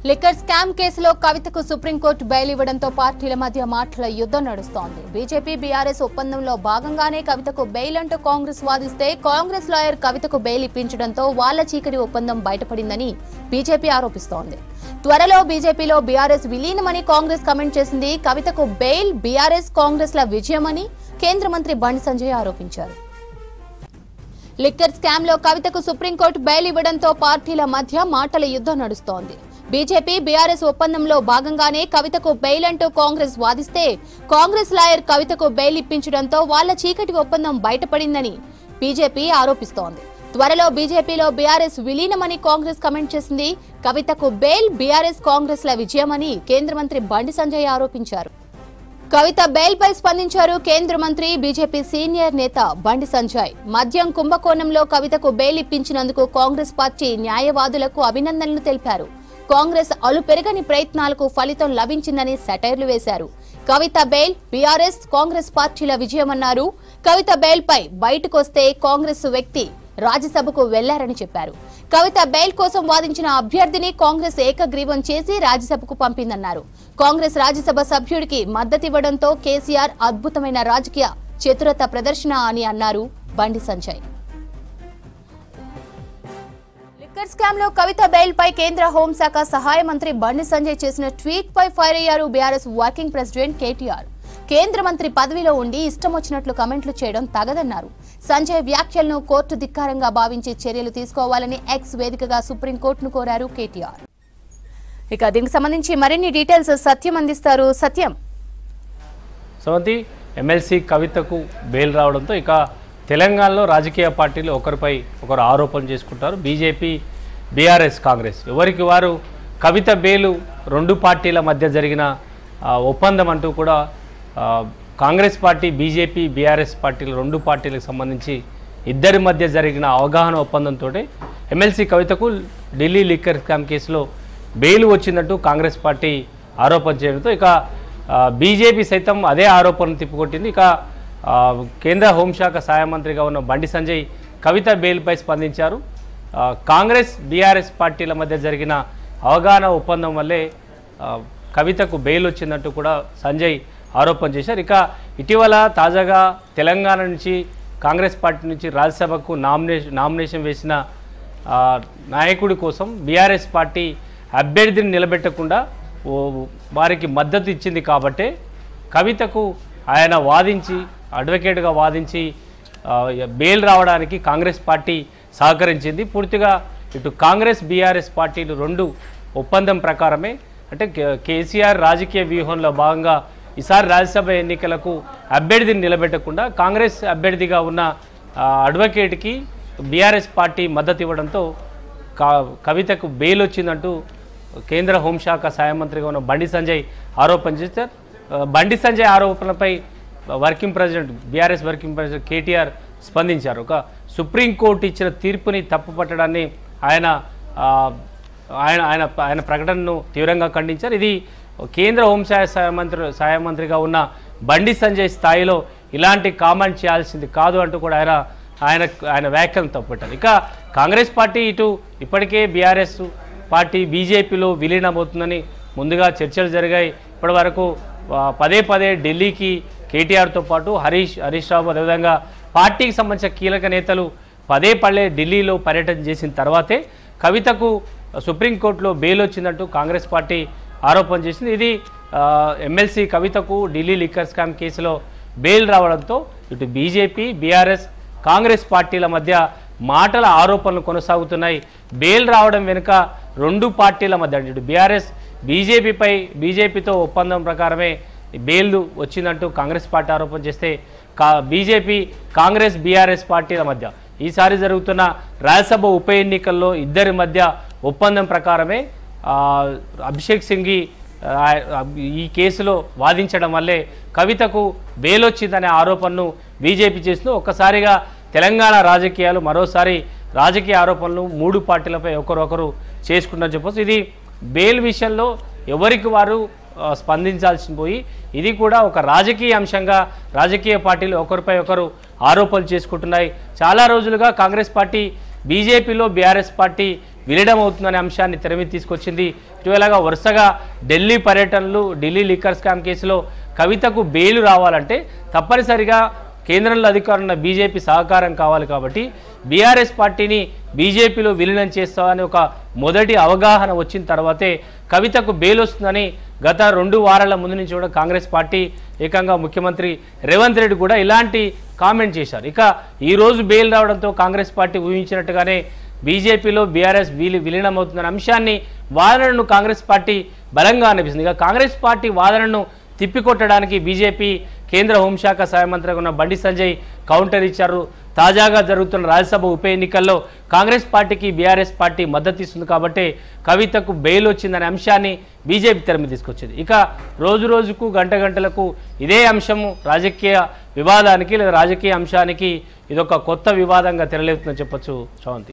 liquor scam కేసులో కవితకు supreme court bail ఇవ్వడంతో పార్టీల మధ్య మాటల యుద్ధం నడుస్తోంది బీజేపీ బీఆర్ఎస్ ఒప్పందంలో భాగంగానే కవితకు బెయిల్ అంటూ కాంగ్రెస్ వాదిస్తే కాంగ్రెస్ లాయర్ కవితకు బెయిల్ ఇప్పించడంతో వాళ్ల చీకటి ఒప్పందం బయటపడిందని బీజేపీ ఆరోపిస్తోంది త్వరలో బీజేపీలో బీఆర్ఎస్ విలీనమని కాంగ్రెస్ కమెంట్ చేసింది కవితకు బెయిల్ బీఆర్ఎస్ కాంగ్రెస్ల విజయమని కేంద్ర మంత్రి బండి సంజయ్ ఆరోపించారు లిక్కర్ స్కామ్ లో కవితకు సుప్రీంకోర్టు బెయిల్ ఇవ్వడంతో పార్టీల మధ్య మాటల యుద్ధం నడుస్తోంది బీజేపీ బీఆర్ఎస్ ఒప్పందంలో భాగంగానే కవితకు బెయిల్ అంటూ కాంగ్రెస్ వాదిస్తే కాంగ్రెస్ లాయర్ కవితకు బెయిల్ ఇప్పించడంతో వాళ్ల చీకటి ఒప్పందం బయటపడిందని బీజేపీ ఆరోపిస్తోంది త్వరలో బీజేపీలో బీఆర్ఎస్ విలీనమని కాంగ్రెస్ కమెంట్ చేసింది కవితకు బెయిల్ బీఆర్ఎస్ కాంగ్రెస్ల విజయమని కేంద్ర మంత్రి బండి సంజయ్ ఆరోపించారు కవిత బెయిల్ పై స్పందించారు కేంద్ర మంత్రి బీజేపీ సీనియర్ నేత బండి సంజయ్ మద్యం కుంభకోణంలో కవితకు బెయిల్ ఇప్పించినందుకు కాంగ్రెస్ పార్టీ న్యాయవాదులకు అభినందనలు తెలిపారు కాంగ్రెస్ అలుపెరగని ప్రయత్నాలకు ఫలితం లభించిందని సెటైర్లు వేశారు కవిత బెయిల్ బీఆర్ఎస్ కాంగ్రెస్ పార్టీల విజయమన్నారు కవిత బెయిల్ పై బయటకొస్తే కాంగ్రెస్ వ్యక్తి రాజ్యసభకు వెళ్లారని చెప్పారు కవిత బెయిల్ కోసం వాదించిన అభ్యర్థిని కాంగ్రెస్ ఏకగ్రీవం చేసి రాజ్యసభకు పంపిందన్నారు కాంగ్రెస్ రాజ్యసభ సభ్యుడికి మద్దతివ్వడంతో కేసీఆర్ అద్భుతమైన రాజకీయ చతురత ప్రదర్శన అని అన్నారు బండి సంజయ్ లిక్కర్ స్కామ్ లో కవిత బెయిల్ పై కేంద్ర హోంశాఖ సహాయ మంత్రి బండి సంజయ్ చేసిన ట్వీట్ పై ఫైర్ అయ్యారు బీఆర్ఎస్ వర్కింగ్ ప్రెసిడెంట్ కేటీఆర్ కేంద్ర మంత్రి పదవిలో ఉండి ఇష్టం వచ్చినట్లు కమెంట్లు చేయడం తగదన్నారు సంజయ్ వ్యాఖ్యలను కోర్టు ధిక్కారంగా భావించి చర్యలు తీసుకోవాలని ఎక్స్ వేదికగా సుప్రీంకోర్టును కోరారు కేటీఆర్ ఇక దీనికి సంబంధించి మరిన్ని డీటెయిల్స్ సత్యం అందిస్తారు సత్యం సమంతి ఎమ్మెల్సీ కవితకు బెయిల్ రావడంతో ఇక తెలంగాణలో రాజకీయ పార్టీలు ఒకరిపై ఒకరు ఆరోపణలు చేసుకుంటారు బీజేపీ బీఆర్ఎస్ కాంగ్రెస్ ఎవరికి వారు కవిత బెయిలు రెండు పార్టీల మధ్య జరిగిన ఆ, ఒప్పందం అంటూ కూడా ఆ, కాంగ్రెస్ పార్టీ బీజేపీ బీఆర్ఎస్ పార్టీలు రెండు పార్టీలకు సంబంధించి ఇద్దరి మధ్య జరిగిన అవగాహన ఒప్పందంతో ఎమ్మెల్సీ కవితకు ఢిల్లీ లిక్కర్ స్కామ్ కేసులో బెయిల్ వచ్చిందంటూ కాంగ్రెస్ పార్టీ ఆరోపణ చేయడంతో ఇక ఆ, బీజేపీ సైతం అదే ఆరోపణను తిప్పుకొట్టింది ఇక ఆ, కేంద్ర హోంశాఖ సహాయ మంత్రిగా ఉన్న బండి సంజయ్ కవిత బెయిల్పై స్పందించారు ఆ, కాంగ్రెస్ బీఆర్ఎస్ పార్టీల మధ్య జరిగిన అవగాహన ఒప్పందం వల్లే ఆ, కవితకు బెయిల్ వచ్చిందంటూ కూడా సంజయ్ ఆరోపణ చేశారు ఇక ఇటీవల తాజాగా తెలంగాణ నుంచి కాంగ్రెస్ పార్టీ నుంచి రాజ్యసభకు నామినేషన్ నామినేషన్ వేసిన ఆ, నాయకుడి కోసం బీఆర్ఎస్ పార్టీ అభ్యర్థిని నిలబెట్టకుండా ఓ వారికి మద్దతు ఇచ్చింది కాబట్టే కవితకు ఆయన వాదించి అడ్వకేట్గా వాదించి ఆ, బెయిల్ రావడానికి కాంగ్రెస్ పార్టీ సహకరించింది పూర్తిగా ఇటు కాంగ్రెస్ బీఆర్ఎస్ పార్టీలు రెండు ఒప్పందం ప్రకారమే అంటే కే- కేసీఆర్ రాజకీయ వ్యూహంలో భాగంగా ఈసారి రాజ్యసభ ఎన్నికలకు అభ్యర్థిని నిలబెట్టకుండా కాంగ్రెస్ అభ్యర్థిగా ఉన్న ఆ, అడ్వకేట్కి బీఆర్ఎస్ పార్టీ మద్దతు ఇవ్వడంతో కా కవితకు బెయిల్ వచ్చిందంటూ కేంద్ర హోంశాఖ సహాయ మంత్రిగా ఉన్న బండి సంజయ్ ఆరోపణ చేశారు ఆ, బండి సంజయ్ ఆరోపణలపై working president BRS working president KTR స్పందించారు ఒక సుప్రీంకోర్టు ఇచ్చిన తీర్పుని తప్పుపట్టడాన్ని ఆయన ఆ, ఆయన ఆయన ఆయన ప్రకటనను తీవ్రంగా ఖండించారు ఇది కేంద్ర హోంశాఖ సహాయ మంత్రి సహాయ మంత్రిగా ఉన్న బండి సంజయ్ స్థాయిలో ఇలాంటి కామెంట్ చేయాల్సింది కాదు అంటూ కూడా ఆయన ఆయన ఆయన వ్యాఖ్యలను తప్పుపట్టారు ఇక కాంగ్రెస్ పార్టీ ఇటు ఇప్పటికే బీఆర్ఎస్ పార్టీ బీజేపీలో విలీనమవుతుందని ముందుగా చర్చలు జరిగాయి ఇప్పటి వరకు ఆ, పదే పదే ఢిల్లీకి కేటీఆర్తో పాటు హరీష్ హరీష్ రావు అదేవిధంగా పార్టీకి సంబంధించిన కీలక నేతలు పదే పడే ఢిల్లీలో పర్యటన చేసిన తర్వాతే కవితకు సుప్రీంకోర్టులో బెయిల్ వచ్చిందంటూ కాంగ్రెస్ పార్టీ ఆరోపణ చేసింది ఇది ఆ, ఎమ్మెల్సీ కవితకు ఢిల్లీ లిక్కర్ స్కామ్ కేసులో బెయిల్ రావడంతో ఇటు బీజేపీ బీఆర్ఎస్ కాంగ్రెస్ పార్టీల మధ్య మాటల ఆరోపణలు కొనసాగుతున్నాయి బెయిల్ రావడం వెనుక రెండు పార్టీల మధ్య అంటే ఇటు బీఆర్ఎస్ బీజేపీపై బీజేపీతో ఒప్పందం ప్రకారమే బెయిల్ వచ్చిందంటూ కాంగ్రెస్ పార్టీ ఆరోపణ చేస్తే కా బీజేపీ కాంగ్రెస్ బీఆర్ఎస్ పార్టీల మధ్య ఈసారి జరుగుతున్న రాజ్యసభ ఉప ఎన్నికల్లో ఇద్దరి మధ్య ఒప్పందం ప్రకారమే ఆ, అభిషేక్ సింఘి ఆ, ఈ కేసులో వాదించడం వల్లే కవితకు బెయిల్ వచ్చిందనే ఆరోపణను బీజేపీ చేస్తూ ఒక్కసారిగా తెలంగాణ రాజకీయాలు మరోసారి రాజకీయ ఆరోపణలు మూడు పార్టీలపై ఒకరొకరు చేసుకుంటారని చెప్పొచ్చు ఇది బెయిల్ విషయంలో ఎవరికి వారు ఆ, స్పందించాల్సి పోయి ఇది కూడా ఒక రాజకీయ అంశంగా రాజకీయ పార్టీలు ఒకరిపై ఒకరు ఆరోపణలు చేసుకుంటున్నాయి చాలా రోజులుగా కాంగ్రెస్ పార్టీ బీజేపీలో బీఆర్ఎస్ పార్టీ విలీనం అవుతుందనే అంశాన్ని తెర మీద తీసుకొచ్చింది ఇటీవలగా వరుసగా ఢిల్లీ పర్యటనలు ఢిల్లీ లిక్కర్ స్కామ్ కేసులో కవితకు బెయిల్ రావాలంటే తప్పనిసరిగా కేంద్రంలో అధికారున్న బీజేపీ సహకారం కావాలి కాబట్టి బీఆర్ఎస్ పార్టీని బీజేపీలో విలీనం చేస్తామని ఒక మొదటి అవగాహన వచ్చిన తర్వాతే కవితకు బెయిల్ వస్తుందని గత రెండు వారాల ముందు నుంచి కూడా కాంగ్రెస్ పార్టీ ఏకంగా ముఖ్యమంత్రి రేవంత్ రెడ్డి కూడా ఇలాంటి కామెంట్ చేశారు ఇక ఈ రోజు బెయిల్ రావడంతో కాంగ్రెస్ పార్టీ ఊహించినట్టుగానే బీజేపీలో బీఆర్ఎస్ విలి విలీనం అవుతున్న అంశాన్ని వాదనను కాంగ్రెస్ పార్టీ బలంగా అనిపిస్తుంది ఇక కాంగ్రెస్ పార్టీ వాదనను తిప్పికొట్టడానికి బీజేపీ కేంద్ర హోంశాఖ సహాయ మంత్రిగా ఉన్న బండి సంజయ్ కౌంటర్ ఇచ్చారు తాజాగా జరుగుతున్న రాజ్యసభ ఉప ఎన్నికల్లో కాంగ్రెస్ పార్టీకి బీఆర్ఎస్ పార్టీ మద్దతు ఇస్తుంది కాబట్టి కవితకు బెయిల్ వచ్చిందనే అంశాన్ని బీజేపీ తెర మీద తీసుకొచ్చింది ఇక రోజు రోజుకు గంట గంటలకు ఇదే అంశము రాజకీయ వివాదానికి లేదా రాజకీయ అంశానికి ఇదొక కొత్త వివాదంగా తెరలేపుతుందని చెప్పొచ్చు శ్రవంతి